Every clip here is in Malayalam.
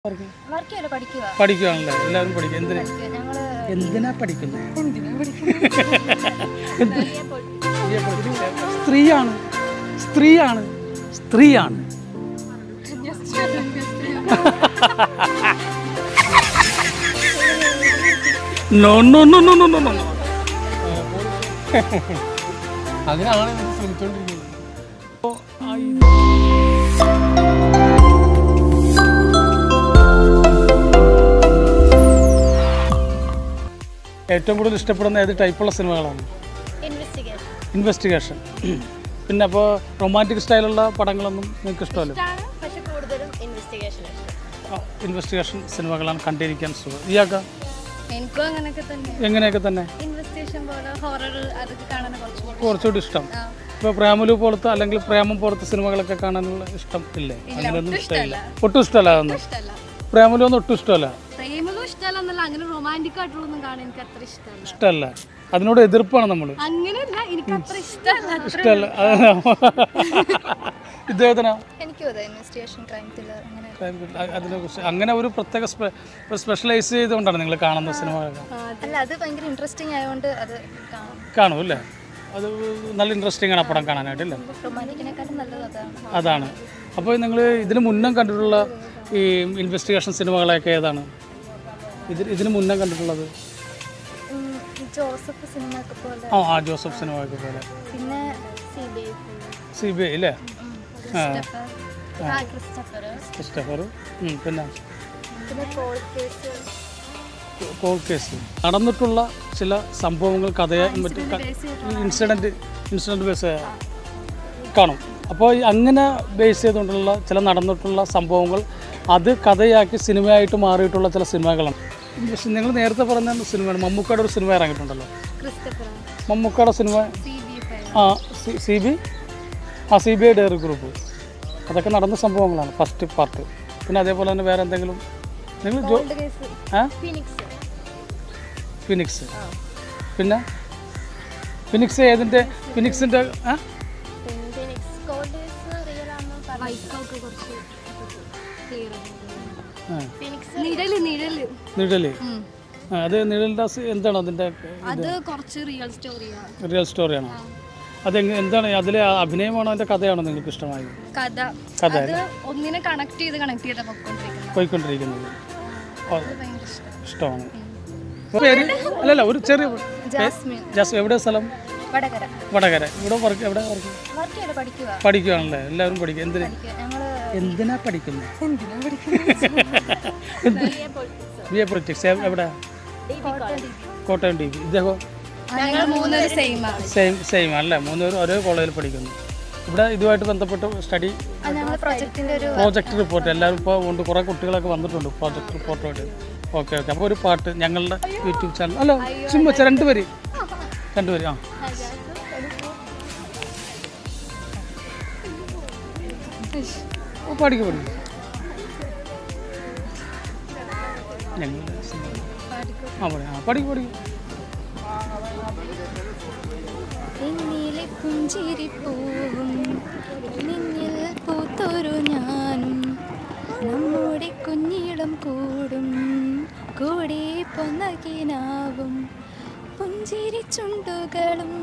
അവർക്ക് വർക്ക് ചെയ്യല്ലോ പഠിക്കുക പഠിക്കുകയാണല്ലേ എല്ലാവരും പഠിക്കുക എന്തിനാ ഞങ്ങള് എന്തിനാ പഠിക്കുന്നത് എന്തിനാ പഠിക്കുന്നത് സ്ത്രീയാണ് സ്ത്രീയാണ് സ്ത്രീയാണ് no no no no no no no അതിനാണ് ഇത് ശ്രമിച്ചോണ്ടിരിക്കുന്നത് ഏറ്റവും കൂടുതൽ ഇഷ്ടപ്പെടുന്ന ഏത് ടൈപ്പുള്ള സിനിമകളാണ് ഇൻവെസ്റ്റിഗേഷൻ ഇൻവെസ്റ്റിഗേഷൻ പിന്നെ അപ്പോൾ റൊമാൻറ്റിക് സ്റ്റൈലുള്ള പടങ്ങളൊന്നും നിങ്ങൾക്ക് ഇഷ്ടമല്ല ഇഷ്ടമാണ് പക്ഷെ കൂടുതലും ഇൻവെസ്റ്റിഗേഷൻ ഇൻവെസ്റ്റിഗേഷൻ സിനിമകളാണ് കണ്ടിരിക്കാൻ സുഖം ഇയാൾക്ക് എനിക്കും അങ്ങനെയൊക്കെ തന്നെ എങ്ങനെയൊക്കെ തന്നെ ഇൻവെസ്റ്റിഗേഷൻ പോലെ ഹൊറർ അതൊക്കെ കാണാൻ കുറച്ചും കൂടി കുറച്ചുകൂടി ഇഷ്ടം ഇപ്പോൾ പ്രേമലു പോലത്തെ അല്ലെങ്കിൽ പ്രേമം പോലത്തെ സിനിമകളൊക്കെ കാണാനുള്ള ഇഷ്ടം ഇല്ലേ അങ്ങനെയൊന്നും ഇഷ്ടമില്ല ഒട്ടും ഇഷ്ടമല്ല അതൊന്നും ഇഷ്ടമല്ല പ്രേമലു ഒന്നും ഒട്ടും ഇഷ്ടമല്ല പ്രേമലും ഇഷ്ടമല്ല എന്നല്ല അങ്ങനെ റൊമാൻറ്റിക് ആയിട്ടുള്ളതൊന്നും കാണാൻ എനിക്ക് അത്ര ഇഷ്ടമല്ല ഇഷ്ടമല്ല അതിനോട് എതിർപ്പാണ് നമ്മൾ അങ്ങനെയല്ല എനിക്ക് അത്ര ഇഷ്ടമല്ല ഇഷ്ടമല്ല ഇദ്ദേഹത്തിനാ എനിക്കും അതെ ഇൻവെസ്റ്റിഗേഷൻ ക്രൈം ത്രില്ലർ അങ്ങനെ അതിനെക്കുറിച്ച് അങ്ങനെ ഒരു പ്രത്യേക സ്പെഷ്യലൈസ് ചെയ്തുകൊണ്ടാണ് നിങ്ങൾ കാണുന്ന സിനിമകളൊക്കെ അല്ല അത് ഭയങ്കര ഇൻട്രസ്റ്റിംഗ് ആയതുകൊണ്ട് അത് കാണും കാണും അല്ലേ അത് നല്ല ഇൻട്രസ്റ്റിംഗ് ആണ് ആ പടം കാണാനായിട്ടില്ലേ റൊമാൻറ്റിക്കിനെക്കാളും നല്ലത് അതാണ് അതാണ് അപ്പോൾ നിങ്ങൾ ഇതിന് മുന്നേ കണ്ടിട്ടുള്ള ഈ ഇൻവെസ്റ്റിഗേഷൻ സിനിമകളൊക്കെ ഏതാണ് ഇതിന് ഇതിന് മുന്നേ കണ്ടിട്ടുള്ളത് ഉം, ജോസഫ് സിനിമ ഒക്കെ പോലെ ആ ആ ജോസഫ് സിനിമയൊക്കെ പോലെ പിന്നെ C B I C B I അല്ലേ ക്രിസ്റ്റഫർ ആ ക്രിസ്റ്റഫർ ക്രിസ്റ്റഫർ ഉം, പിന്നെ പിന്നെ കോൾഡ് കേസ് കോൾ കേസ് നടന്നിട്ടുള്ള ചില സംഭവങ്ങൾ കഥയെ മറ്റ് ഇൻസിഡൻറ്റ് ഇൻസിഡൻറ്റ് ബേസ് കാണും അപ്പോൾ ഈ അങ്ങനെ ബേസ് ചെയ്തുകൊണ്ടുള്ള ചില നടന്നിട്ടുള്ള സംഭവങ്ങൾ അത് കഥയാക്കി സിനിമയായിട്ട് മാറിയിട്ടുള്ള ചില സിനിമകളാണ് പക്ഷെ നിങ്ങൾ നേരത്തെ പറഞ്ഞ സിനിമയാണ് മമ്മൂക്കയുടെ ഒരു സിനിമ ഇറങ്ങിയിട്ടുണ്ടല്ലോ ക്രിസ്റ്റഫർ മമ്മൂക്കയുടെ സിനിമ സി ബി ഐ ആ സി സി ബി ആ C B I diary group അതൊക്കെ നടന്ന സംഭവങ്ങളാണ് ഫസ്റ്റ് പാർട്ട് പിന്നെ അതേപോലെ തന്നെ വേറെ എന്തെങ്കിലും നിങ്ങൾ ജോ കോൾഡ് കേസ് ആ ഫിനിക്സ് ഫിനിക്സ് പിന്നെ ഫിനിക്സ് ഏതിൻ്റെ ഫിനിക്സിൻ്റെ ആ ഫിനിക്സ് കോൾഡ് കേസ് റിയൽ ആണെന്ന് വൈക്കൊക്കെ കുറച്ച് ക്ലിയർ ആ, ഫിനിക്സ് നിഴല് നിഴല് നിഴല് ആ, അത് നിഴലിൻ്റെ അസ് എന്താണ് അതിൻ്റെ അത് കുറച്ച് റിയൽ സ്റ്റോറിയാണ് റിയൽ സ്റ്റോറിയാണോ അത് എങ്ങ- എന്താണ് അതിലെ ആ അഭിനയമാണോ അതിൻ്റെ കഥയാണോ നിങ്ങൾക്ക് ഇഷ്ടമായത് കഥ കഥ അത് ഒന്നിനെ കണക്ട് ചെയ്ത് കണക്ട് ചെയ്താ പൊക്കോണ്ടിരിക്കുന്നത് പോയിക്കൊണ്ടിരിക്കുന്നത് ഓ, അത് ഭയങ്കര ഇഷ്ടം ഇഷ്ടമാണ് പേര് അല്ലല്ല ഒരു ചെറിയ ജാസ്മിൻ ജാസ് എവിടെ സ്ഥലം വടകര വടകര ഇവിടെ വർക്ക് എവിടെ വർക്ക് വർക്ക് ചെയ്ത് പഠിക്കുക പഠിക്കുകയാണല്ലേ എല്ലാവരും പഠിക്കുക എന്തിനാ പഠിക്കുക ഞങ്ങള് എന്തിനാ പഠിക്കുന്നത് എന്തിനാ പഠിക്കുന്നത് ബി എ പൊളിറ്റിക്സ് എവിടെ കോട്ടയം ടി വി ഇദ്ദേഹം ഞങ്ങൾ മൂന്നൊരു സെയിമാണ് സെയിം സെയിം അല്ലേ മൂന്നുപേരും ഒരേ കോളേജിൽ പഠിക്കുന്നു ഇവിടെ ഇതുമായിട്ട് ബന്ധപ്പെട്ട് സ്റ്റഡി ഞങ്ങൾ പ്രൊജക്ടിന്റെ ഒരു പ്രോജക്റ്റ് റിപ്പോർട്ട് എല്ലാവരും ഇപ്പോൾ ഉണ്ട് കുറേ കുട്ടികളൊക്കെ വന്നിട്ടുണ്ട് പ്രോജക്റ്റ് റിപ്പോർട്ടായിട്ട് ഓക്കെ ഓക്കെ അപ്പോൾ ഒരു പാട്ട് ഞങ്ങളുടെ യൂട്യൂബ് ചാനൽ അല്ല ചുമ്മാ ചെ- രണ്ടുപേര് രണ്ടുപേര് ആ ഓ പാടിക്കോ പാടിക്കോ ഞങ്ങളുടെ സിനിമ. ആ പാടി ആ പാടിക്കോ പാടിക്കോ എന്നിലെ പുഞ്ചിരിപ്പൂവും നിന്നിൽ പൂത്തൊരു ഞാനും നമ്മുടെ കുഞ്ഞിടം കൂടും കൂടെ പൊന്നകിനാവും പുഞ്ചിരി ചുണ്ടുകളും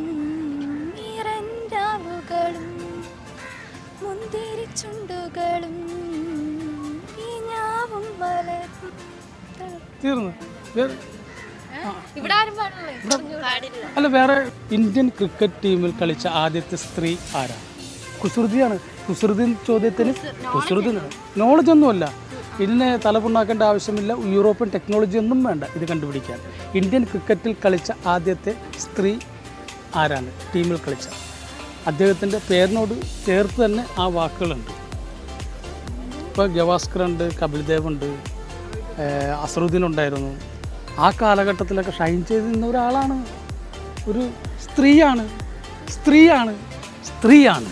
നിറഞ്ഞാവുകളും മുന്തിരി ചുണ്ടുകളും ഈ ഞാവും വളരും തീർന്നു വേറെ ഇവിടെ ആരും പാടില്ല അല്ല വേറെ ഇന്ത്യൻ ക്രിക്കറ്റ് ടീമിൽ കളിച്ച ആദ്യത്തെ സ്ത്രീ ആരാ കുസൃതിയാണ് കുസൃതി ചോദ്യത്തിന് കുസൃതി നോളജ് ഒന്നുമല്ല ഇതിനെ തലപുണ്ണാക്കേണ്ട ആവശ്യമില്ല യൂറോപ്യൻ ടെക്നോളജി ഒന്നും വേണ്ട ഇത് കണ്ടുപിടിക്കാൻ ഇന്ത്യൻ ക്രിക്കറ്റിൽ കളിച്ച ആദ്യത്തെ സ്ത്രീ ആരാണ് ടീമിൽ കളിച്ച അദ്ദേഹത്തിൻ്റെ പേരിനോട് ചേർത്ത് തന്നെ ആ വാക്കുകളുണ്ട് ഇപ്പോൾ ഗവാസ്കർ ഉണ്ട് കപിൽ ദേവ് ഉണ്ട് ഏഹ് അസറുദ്ദീൻ ഉണ്ടായിരുന്നു ആ കാലഘട്ടത്തിലൊക്കെ ഷൈൻ ചെയ്ത് നിന്ന ഒരാളാണ് ഒരു സ്ത്രീയാണ് സ്ത്രീയാണ് സ്ത്രീയാണ്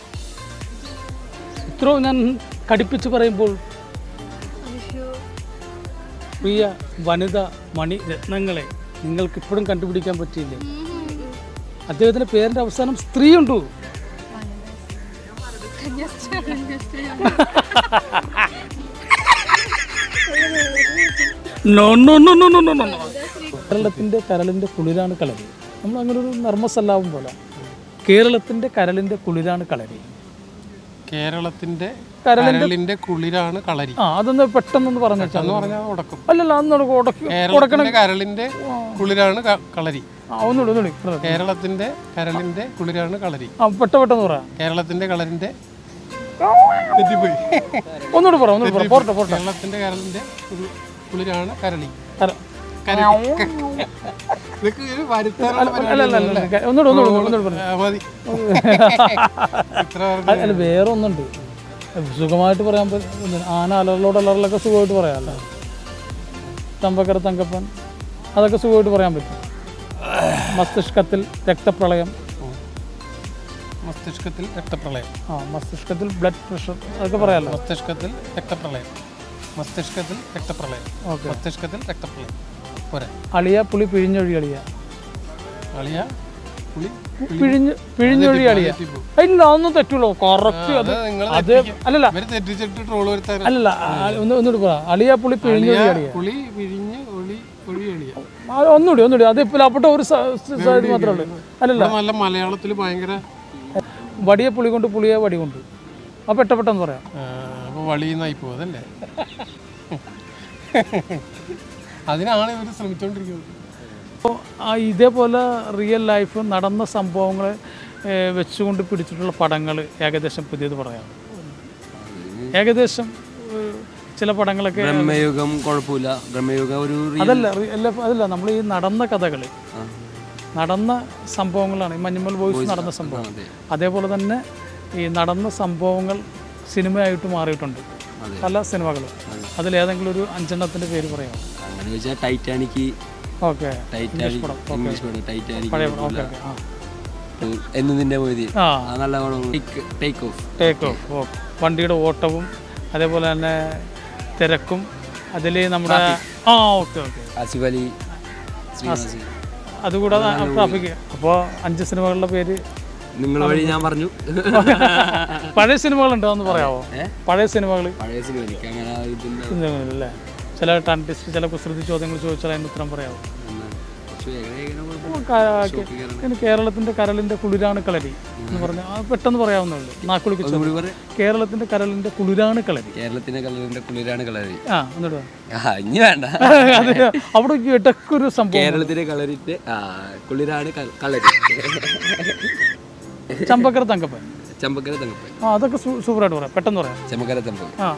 ഇത്രയും ഞാൻ കടിപ്പിച്ച് പറയുമ്പോൾ പ്രിയ വനിത മണി രത്നങ്ങളെ നിങ്ങൾക്ക് ഇപ്പോഴും കണ്ടുപിടിക്കാൻ പറ്റിയില്ലേ അദ്ദേഹത്തിൻ്റെ പേരിൻ്റെ അവസാനം സ്ത്രീയുണ്ടോ no no no no no no no കേരളത്തിൻ്റെ കരളിൻ്റെ കുളിരാണ് കളരി നമ്മൾ അങ്ങനെ ഒരു നർമ്മസല്ലാവും പോലെ കേരളത്തിൻ്റെ കരളിൻ്റെ കുളിരാണ് കളരി കേരളത്തിന്റെ കരളിന്റെ- കരളിന്റെ കുളിരാണ് കളരി ആ അതൊന്ന് പെട്ടെന്നൊന്ന് പറഞ്ഞു വെച്ചാൽ എന്ന് പറഞ്ഞാൽ ഉടക്കും അല്ലല്ല അന്ന് ഉടക്കി കേരളത്തിന്റെ കരളിന്റെ കുളിരാണ് ക- കളരി ആ ഒന്നുകൂടി ഒന്നുകൂടി ഇവിടെ. കേരളത്തിന്റെ കരളിന്റെ കുളിരാണ് കളരി ആ പെട്ട പെട്ടെന്ന് പറയാം കേരളത്തിന്റെ കളറിന്റെ തെറ്റിപ്പോയി ഒന്നുകൂടി പറ ഒന്നുകൂടി പറ പോട്ടെ പോട്ടെ കേരളത്തിന്റെ കരളിന്റെ കുളി- കുളിരാണ് കരളി കര- കരളി ഇതൊക്കെ ഒരു വരുത്താനുള്ള അല്ല അല്ല അല്ല അല്ല, ക- ഒന്നുകൂടി ഒന്നുകൂടി ഒന്നുകൂടി പറഞ്ഞു ആ, മതി ഇത്ര അല്ല അല്ല, വേറെ ഒന്നുണ്ട് സുഖമായിട്ട് പറയാൻ പറ്റും ആന അലറിലോട് അലറിലൊക്കെ സുഖമായിട്ട് പറയാമല്ലോ ചമ്പക്കര തങ്കപ്പൻ അതൊക്കെ സുഖമായിട്ട് പറയാൻ പറ്റും മസ്തിഷ്കത്തിൽ രക്തപ്രളയം മസ്തിഷ്കത്തിൽ രക്തപ്രളയം ആ മസ്തിഷ്കത്തിൽ ബ്ലഡ് പ്രഷർ അതൊക്കെ പറയാമല്ലോ മസ്തിഷ്കത്തിൽ രക്തപ്രളയം മസ്തിഷ്കത്തിൽ രക്തപ്രളയം ഓക്കെ മസ്തിഷ്കത്തിൽ രക്തപ്രളയം പോരെ അളിയ പുളി പിഴിഞ്ഞൊഴി അളിയ അളിയ പുളി പിഴിഞ്ഞ് പിഴിഞ്ഞൊഴി അളിയ തെറ്റിപ്പോ. ഇല്ല അതൊന്നും തെറ്റുള്ളൂ കറക്റ്റ് അത് അത് നിങ്ങൾ അത് അല്ലല്ല ഇവര് തെറ്റിച്ചിട്ട് ട്രോള് വരുത്താൻ അല്ലല്ല ആ, ഒന്ന് ഒന്നുകൂടി പറ അളിയ പുളി പിഴിഞ്ഞൊഴി അളിയ പുളി പിഴിഞ്ഞ് ഒളി ഒഴി എളിയ ആ, ഒന്നുകൂടി ഒന്നുകൂടി അത് ഇപ്പോൾ അപ്പട്ട ഒരു സൈഡ് മാത്രമേ ഉള്ളൂ അല്ലല്ല ഇവിടെ നല്ല മലയാളത്തിൽ ഭയങ്കര വടിയെ പുളി കൊണ്ട് പുളിയെ വടി കൊണ്ട് ആ പെട്ട പെട്ടെന്ന് പറയാം ആ, അപ്പൊ വളിന്നായി പോകും അതല്ലേ അതിനാണ് ഇവർ ശ്രമിച്ചുകൊണ്ടിരിക്കുന്നത് അപ്പോൾ ആ ഇതേപോലെ റിയൽ ലൈഫ് നടന്ന സംഭവങ്ങൾ വെച്ചുകൊണ്ട് പിടിച്ചിട്ടുള്ള പടങ്ങൾ ഏകദേശം പുതിയത് പറയാം ഏകദേശം ഏഹ്, ചില പടങ്ങളൊക്കെ ബ്രഹ്മയുഗം കുഴപ്പമില്ല ബ്രഹ്മയുഗം ഒരു real- അതല്ല റി- അല്ല അതല്ല നമ്മൾ ഈ നടന്ന കഥകൾ ആ, നടന്ന സംഭവങ്ങളാണ് ഈ മഞ്ഞുമൽ ബോയ്സ് നടന്ന സംഭവം അതെ അതേപോലെ തന്നെ ഈ നടന്ന സംഭവങ്ങൾ സിനിമയായിട്ട് മാറിയിട്ടുണ്ട് അതെ. പല സിനിമകളും അതിലേതെങ്കിലും ഒരു അഞ്ചെണ്ണത്തിൻ്റെ പേര് പറയാം അങ്ങനെ വെച്ചാൽ ടൈറ്റാനിക് ഓക്കെ ടൈറ്റാനിക് ഇംഗ്ലീഷ് പടം ടൈറ്റാനിക് പഴയ പടം ഓക്കെ ഓക്കെ ആ എന്ന് നിന്റെ മൊയ്തി ആ ആ നല്ല പടം take off take off okay വണ്ടിയുടെ ഓട്ടവും അതേപോലെ തന്നെ തിരക്കും അതിൽ നമ്മുടെ ആ ഓക്കെ ഓക്കെ ആസിഫ് അലി ശ്രീനിവാസ് അതുകൂടാതെ ട്രാഫിക് അപ്പോൾ അഞ്ച് സിനിമകളുടെ പേര് നിങ്ങൾ വഴി ഞാൻ പറഞ്ഞു പഴയ സിനിമകളുണ്ടോ എന്ന് പറയാമോ ഏ? പഴയ സിനിമകൾ പഴയ സിനിമ എനിക്ക് അങ്ങനെ ഇതിന്റെ അല്ലേ ചില ടൺ ടെസ്റ്റ് ചില കുസൃതി ചോദ്യങ്ങൾ ചോദിച്ചാൽ അതിന് ഉത്തരം പറയാമോ എന്താണ്? പക്ഷേ എങ്ങനെ എങ്ങനെ കുഴപ്പമില്ല. അപ്പോൾ കാ- ഇങ്ങനെ കേരളത്തിൻ്റെ കരളിൻ്റെ കുളിരാണ് കളരി എന്ന് പറഞ്ഞാൽ അത് പെട്ടെന്ന് പറയാവുന്നുള്ളൂ നാക്കുളിക്ക് ചോദ്യം ഒന്നുകൂടി പറ കേരളത്തിൻ്റെ കരളിൻ്റെ കുളിരാണ് കളരി കേരളത്തിന്റെ കളറിന്റെ കുളിരാണ് കളരി ആ എന്നിട്ട് പറ. ആ ഇനി വേണ്ട അത് അവിടെ ഇടയ്ക്കൊരു സംഭവം കേരളത്തിന്റെ കളറിന്റെ ആ കുളിരാണ് ക- കളരി ചമ്പക്കര തങ്കപ്പൻ ചമ്പക്കര തങ്കപ്പൻ ആ അതൊക്കെ സൂ- സൂപ്പറായിട്ട് പറയാം പെട്ടെന്ന് പറയാം ചമ്പക്കര തമ്പ ആ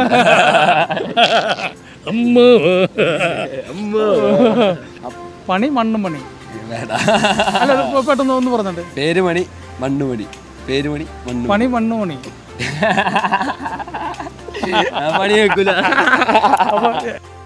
പണി മണ്ണും മണി വേണ്ട അല്ല അത് പെട്ടെന്ന് ഒന്ന് പറഞ്ഞിട്ട് പേരുമണി മണ്ണുമണി പേരുമണി മണ്ണു പണി മണ്ണു മണി ആ പണി വെക്കൂല അപ്പോൾ